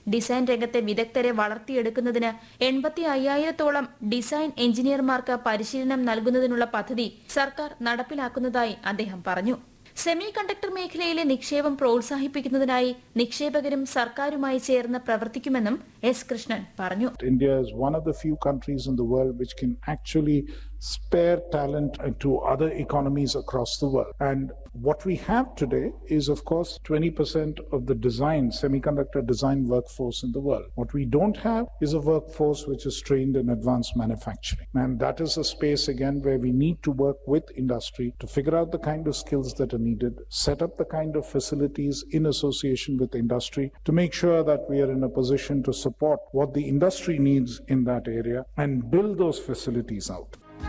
Design രംഗത്തെ വിദഗ്ധരെ വളർത്തിയെടുക്കുന്നതിന് എൺപത്തി അയ്യായിരത്തോളം ഡിസൈൻ എഞ്ചിനീയർമാർക്ക് പരിശീലനം നൽകുന്നതിനുള്ള പദ്ധതി സർക്കാർ നടപ്പിലാക്കുന്നതായി അദ്ദേഹം പറഞ്ഞു സെമി കണ്ടക്ടർ മേഖലയിലെ നിക്ഷേപം പ്രോത്സാഹിപ്പിക്കുന്നതിനായി നിക്ഷേപകരും സർക്കാരുമായി ചേർന്ന് പ്രവർത്തിക്കുമെന്നും എസ് കൃഷ്ണൻ പറഞ്ഞു India is one of the few countries in the world which can actually spare talent to other economies across the world. And what we have today is, of course, 20% of the design, semiconductor design workforce in the world. What we don't have is a workforce which is trained in advanced manufacturing. And that is a space, again, where we need to work with industry to figure out the kind of skills that are needed, set up the kind of facilities in association with industry to make sure that we are in a position to support what the industry needs in that area and build those facilities out.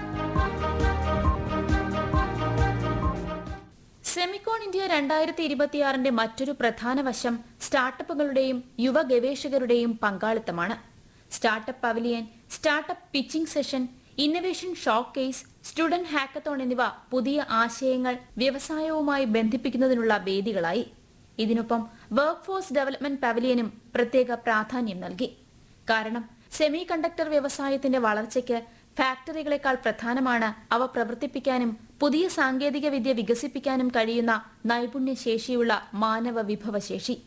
Semicon India രണ്ടായിരത്തി ഇരുപത്തിയാറിന്റെ മറ്റൊരു പ്രധാന വശം സ്റ്റാർട്ടപ്പുകളുടെയും യുവ ഗവേഷകരുടെയും പങ്കാളിത്തമാണ് startup pavilion startup pitching session innovation showcase student hackathon എന്നിവ പുതിയ ആശയങ്ങൾ വ്യവസായവുമായി ബന്ധിപ്പിക്കുന്നതിനുള്ള വേദികളായി ഇതിനൊപ്പം വർക്ക് ഫോഴ്സ് ഡെവലപ്മെന്റ് പവലിയനും പ്രത്യേക പ്രാധാന്യം നൽകി കാരണം സെമി കണ്ടക്ടർ വ്യവസായത്തിന്റെ വളർച്ചയ്ക്ക് ഫാക്ടറികളെക്കാൾ പ്രധാനമാണ് അവ പ്രവർത്തിപ്പിക്കാനും പുതിയ സാങ്കേതിക വിദ്യ വികസിപ്പിക്കാനും കഴിയുന്ന നൈപുണ്യശേഷിയുള്ള മാനവ വിഭവശേഷി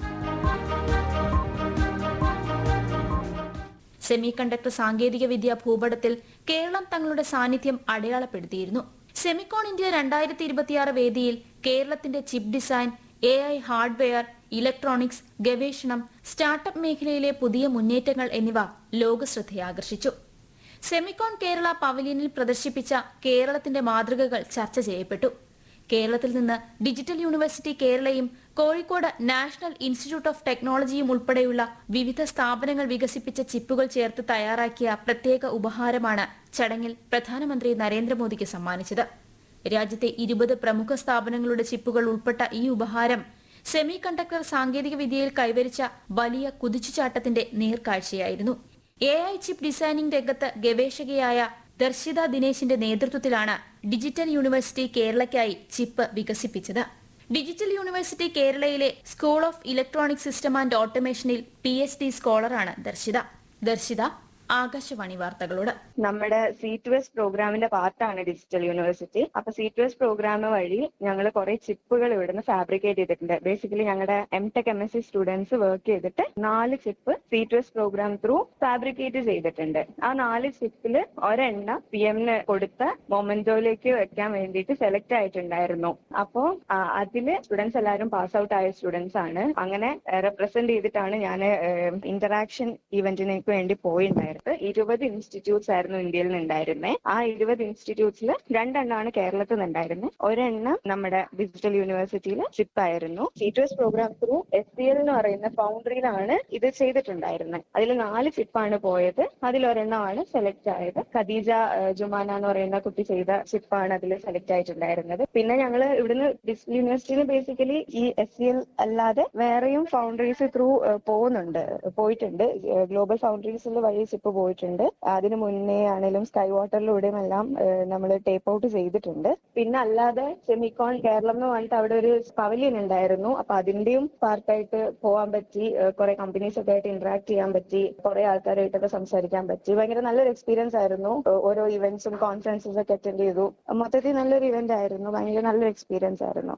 സെമി കണ്ടക്ടർ സാങ്കേതിക വിദ്യ ഭൂപടത്തിൽ കേരളം തങ്ങളുടെ സാന്നിധ്യം അടയാളപ്പെടുത്തിയിരുന്നു സെമിക്കോൺ ഇന്ത്യ രണ്ടായിരത്തി ഇരുപത്തിയാറ് വേദിയിൽ കേരളത്തിന്റെ chip design A I hardware electronics ഗവേഷണം സ്റ്റാർട്ടപ്പ് മേഖലയിലെ പുതിയ മുന്നേറ്റങ്ങൾ എന്നിവ ലോകശ്രദ്ധയാകർഷിച്ചു സെമിക്കോൺ കേരള പവലിയനിൽ പ്രദർശിപ്പിച്ച കേരളത്തിന്റെ മാതൃകകൾ ചർച്ച ചെയ്യപ്പെട്ടു കേരളത്തിൽ നിന്ന് ഡിജിറ്റൽ യൂണിവേഴ്സിറ്റി കേരളയും കോഴിക്കോട് നാഷണൽ ഇൻസ്റ്റിറ്റ്യൂട്ട് ഓഫ് ടെക്നോളജിയും ഉൾപ്പെടെയുള്ള വിവിധ സ്ഥാപനങ്ങൾ വികസിപ്പിച്ച ചിപ്പുകൾ ചേർത്ത് തയ്യാറാക്കിയ പ്രത്യേക ഉപഹാരമാണ് ചടങ്ങിൽ പ്രധാനമന്ത്രി നരേന്ദ്രമോദിക്ക് സമ്മാനിച്ചത് രാജ്യത്തെ ഇരുപത് പ്രമുഖ സ്ഥാപനങ്ങളുടെ ചിപ്പുകൾ ഉൾപ്പെട്ട ഈ ഉപഹാരം സെമി കണ്ടക്ടർ സാങ്കേതിക വിദ്യയിൽ കൈവരിച്ച വലിയ കുതിച്ചുചാട്ടത്തിന്റെ നേർക്കാഴ്ചയായിരുന്നു എ ഐ ചിപ്പ് ഡിസൈനിംഗ് രംഗത്ത് ഗവേഷകയായ ദർശിത ദിനേശിന്റെ നേതൃത്വത്തിലാണ് ഡിജിറ്റൽ യൂണിവേഴ്സിറ്റി കേരളയ്ക്കായി ചിപ്പ് വികസിപ്പിച്ചത് ഡിജിറ്റൽ യൂണിവേഴ്സിറ്റി കേരളയിലെ school of electronic system and ഓട്ടോമേഷനിൽ പി എച്ച് ഡി സ്കോളറാണ് ദർശിത ദർശിത ആകാശവാണി വാർത്തകളോട് നമ്മുടെ സി ടു എസ് പ്രോഗ്രാമിന്റെ പാർട്ടാണ് ഡിജിറ്റൽ യൂണിവേഴ്സിറ്റി അപ്പൊ സി ടു എസ് പ്രോഗ്രാം വഴി ഞങ്ങൾ കുറെ ചിപ്പുകൾ ഇവിടുന്ന് ഫാബ്രിക്കേറ്റ് ചെയ്തിട്ടുണ്ട് ബേസിക്കലി ഞങ്ങളുടെ M tech M S C students work ചെയ്തിട്ട് നാല് chip C two S program through fabricate ചെയ്തിട്ടുണ്ട് ആ നാല് ചിപ്പിൽ ഒരെണ്ണം പി എമ്മിന് കൊടുത്ത മൊമെന്റോയിലേക്ക് വെക്കാൻ വേണ്ടിയിട്ട് സെലക്ട് ആയിട്ടുണ്ടായിരുന്നു അപ്പോ ആ, അതില് സ്റ്റുഡൻസ് എല്ലാവരും പാസ് ഔട്ട് ആയ സ്റ്റുഡൻസ് ആണ് അങ്ങനെ റെപ്രസെന്റ് ചെയ്തിട്ടാണ് ഞാൻ ഇന്ററാക്ഷൻ ഇവന്റിനേക്ക് വേണ്ടി പോയിട്ടുണ്ടായിരുന്നത് ഇരുപത് ഇൻസ്റ്റിറ്റ്യൂട്ട്സ് ആയിരുന്നു ഇന്ത്യയിൽ നിന്നുണ്ടായിരുന്നത് ആ ഇരുപത് ഇൻസ്റ്റിറ്റ്യൂട്ട്സിൽ രണ്ടെണ്ണമാണ് കേരളത്തിൽ നിന്നുണ്ടായിരുന്നത് ഒരെണ്ണം നമ്മുടെ ഡിജിറ്റൽ യൂണിവേഴ്സിറ്റിയിൽ ചിപ്പ് ആയിരുന്നു C two S program through S C L എന്ന് പറയുന്ന ഫൗണ്ടറിയിലാണ് ഇത് ചെയ്തിട്ടുണ്ടായിരുന്നത് അതിൽ നാല് ചിപ്പാണ് പോയത് അതിലൊരെണ്ണമാണ് സെലക്ട് ആയത് ഖദീജ ഏഹ്, ജുമാന എന്ന് പറയുന്ന കുട്ടി ചെയ്ത ചിപ്പാണ് അതിൽ സെലക്ട് ആയിട്ടുണ്ടായിരുന്നത് പിന്നെ ഞങ്ങൾ ഇവിടുന്ന് ഡിജിറ്റൽ യൂണിവേഴ്സിറ്റിയിൽ ബേസിക്കലി ഈ എസ് സി എൽ അല്ലാതെ വേറെയും ഫൗണ്ടറീസ് ത്രൂ പോകുന്നുണ്ട് പോയിട്ടുണ്ട് ഗ്ലോബൽ ഫൗണ്ടറീസിൽ വഴി ചിപ്പ് പോയിട്ടുണ്ട് അതിന് മുന്നേ ആണെങ്കിലും സ്കൈ വാട്ടറിലൂടെയും എല്ലാം നമ്മൾ ടേപ്പ് ഔട്ട് ചെയ്തിട്ടുണ്ട് പിന്നെ അല്ലാതെ സെമിക്കോൺ കേരളം എന്ന് പറഞ്ഞിട്ട് അവിടെ ഒരു പവലിയൻ ഉണ്ടായിരുന്നു അപ്പൊ അതിന്റെയും പാർട്ടായിട്ട് പോകാൻ പറ്റി കുറെ കമ്പനീസ് ഒക്കെ ആയിട്ട് ഇന്ററാക്ട് ചെയ്യാൻ പറ്റി കുറെ ആൾക്കാരായിട്ടൊക്കെ സംസാരിക്കാൻ പറ്റി ഭയങ്കര നല്ലൊരു എക്സ്പീരിയൻസ് ആയിരുന്നു ഏഹ് ഓരോ ഇവന്റ്സും കോൺഫറൻസസ് ഒക്കെ അറ്റൻഡ് ചെയ്തു മൊത്തത്തിൽ നല്ലൊരു ഇവന്റ് ആയിരുന്നു ഭയങ്കര നല്ലൊരു എക്സ്പീരിയൻസ് ആയിരുന്നു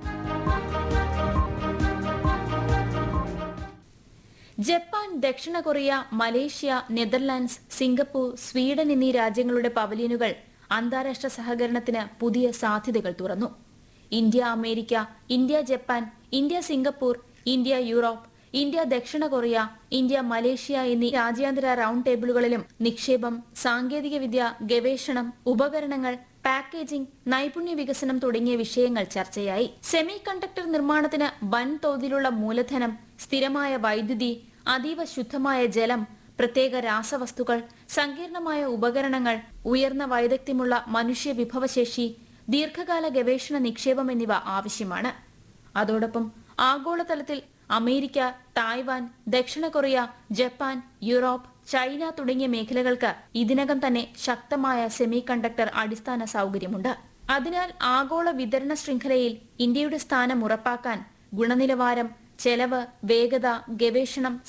ജപ്പാൻ ദക്ഷിണ Korea Malaysia Netherlands Singapore Sweden എന്നീ രാജ്യങ്ങളുടെ പവലിയനുകൾ അന്താരാഷ്ട്ര സഹകരണത്തിന് പുതിയ സാധ്യതകൾ തുറന്നു India America India Japan India Singapore India Europe India ദക്ഷിണ കൊറിയ ഇന്ത്യ മലേഷ്യ എന്നീ രാജ്യാന്തര റൌണ്ട് ടേബിളുകളിലും നിക്ഷേപം സാങ്കേതികവിദ്യ ഗവേഷണം ഉപകരണങ്ങൾ പാക്കേജിംഗ് നൈപുണ്യ വികസനം തുടങ്ങിയ വിഷയങ്ങൾ ചർച്ചയായി സെമി കണ്ടക്ടർ നിർമ്മാണത്തിന് വൻതോതിലുള്ള മൂലധനം സ്ഥിരമായ വൈദ്യുതി അതീവ ശുദ്ധമായ ജലം പ്രത്യേക രാസവസ്തുക്കൾ സങ്കീർണമായ ഉപകരണങ്ങൾ ഉയർന്ന വൈദഗ്ധ്യമുള്ള മനുഷ്യ വിഭവശേഷി ദീർഘകാല ഗവേഷണ നിക്ഷേപം എന്നിവ ആവശ്യമാണ് അതോടൊപ്പം ആഗോളതലത്തിൽ അമേരിക്ക തായ്വാൻ ദക്ഷിണ കൊറിയ ജപ്പാൻ യൂറോപ്പ് ചൈന തുടങ്ങിയ മേഖലകൾക്ക് ഇതിനകം തന്നെ ശക്തമായ സെമി കണ്ടക്ടർ അടിസ്ഥാന സൗകര്യമുണ്ട് അതിനാൽ ആഗോള വിതരണ ശൃംഖലയിൽ ഇന്ത്യയുടെ സ്ഥാനം ഉറപ്പാക്കാൻ ഗുണനിലവാരം ചെലവ് വേഗത ഗവേഷണം